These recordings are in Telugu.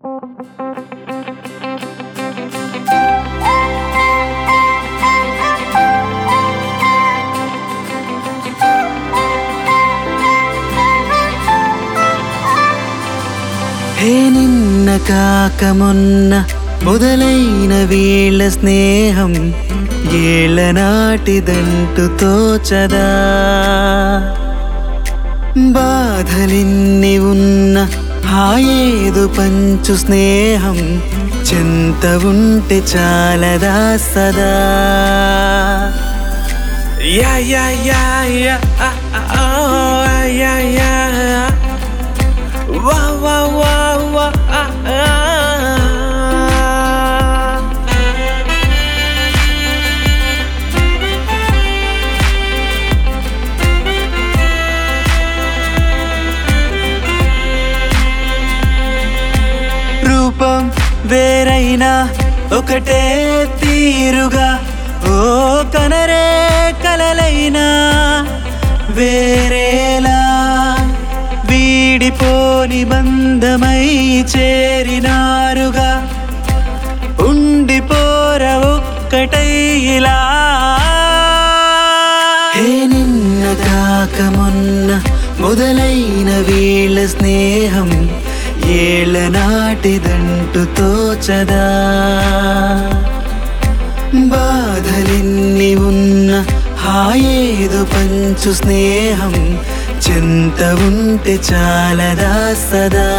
హే నిన్న కాక మొన్న మొదలైన వీళ్ళ స్నేహం ఏళ్ళ నాటిదంటు తోచదా బాధలిన్ని ఉన్న హాయేదు పంచు స్నేహం చెంత ఉంటే చాలదా సదా యా యా యా యా ఆ, ఆ, ఆ, యా యా వా వా వా వా ఆ, ఆ. రూపం వేరైనా ఒకటే తీరుగా ఓ కనరే కలలైనా వేరేలా వీడిపోని బంధమై చేరినారుగా ఉండిపోర ఒక్కటై ఇలా హే నిన్న కాక మొన్న మొదలైన వీళ్ళ స్నేహం ఏళ్ళ నాటిదంటు తోచదా బాధలిన్ని ఉన్న హాయేదు పంచు స్నేహం చెంత ఉంటే చాలదా సదా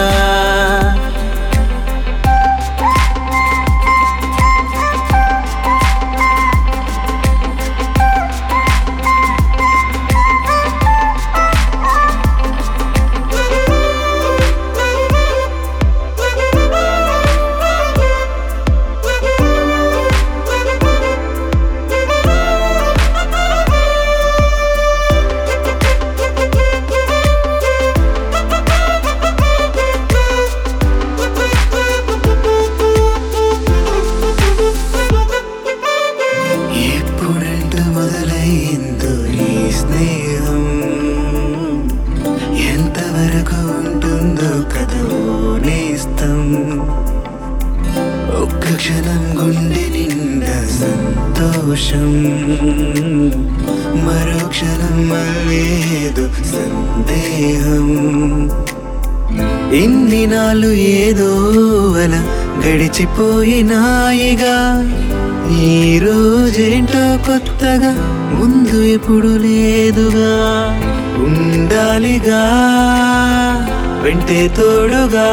ఎప్పుడంట మొదలైందో ఈ స్నేహం ఎంతవరకు ఉంటుందో కదో నేస్తం ఒక్క క్షణం గుండె నిండా సంతోషం మరో క్షణం మళ్ళేదు సందేహం ఇన్ని నాళ్ళు ఏదో అలా గడిచిపోయినాయిగా ఈ రోజేంటో కొత్తగా ముందు ఎప్పుడు లేదుగా ఉండాలిగా వెంటే తోడుగా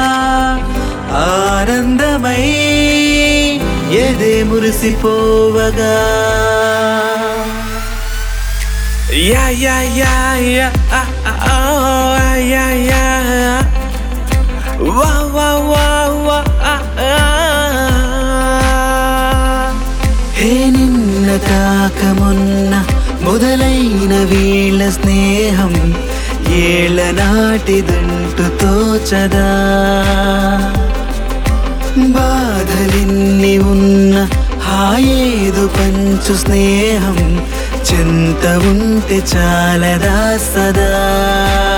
ఆనందమై ఏదే మురిసిపోవగా యా యా యా యా ఆ, ఆ, ఆ, యా యా వా వా వా వా ఆ, ఆ. హే నిన్న కాక మొన్న మొదలైన వీళ్ళ స్నేహం ఏళ్ళ నాటిదంటు తోచదా బాధలిన్ని ఉన్న హాయేదు పంచు స్నేహం చెంత ఉంటే చాలదా సదా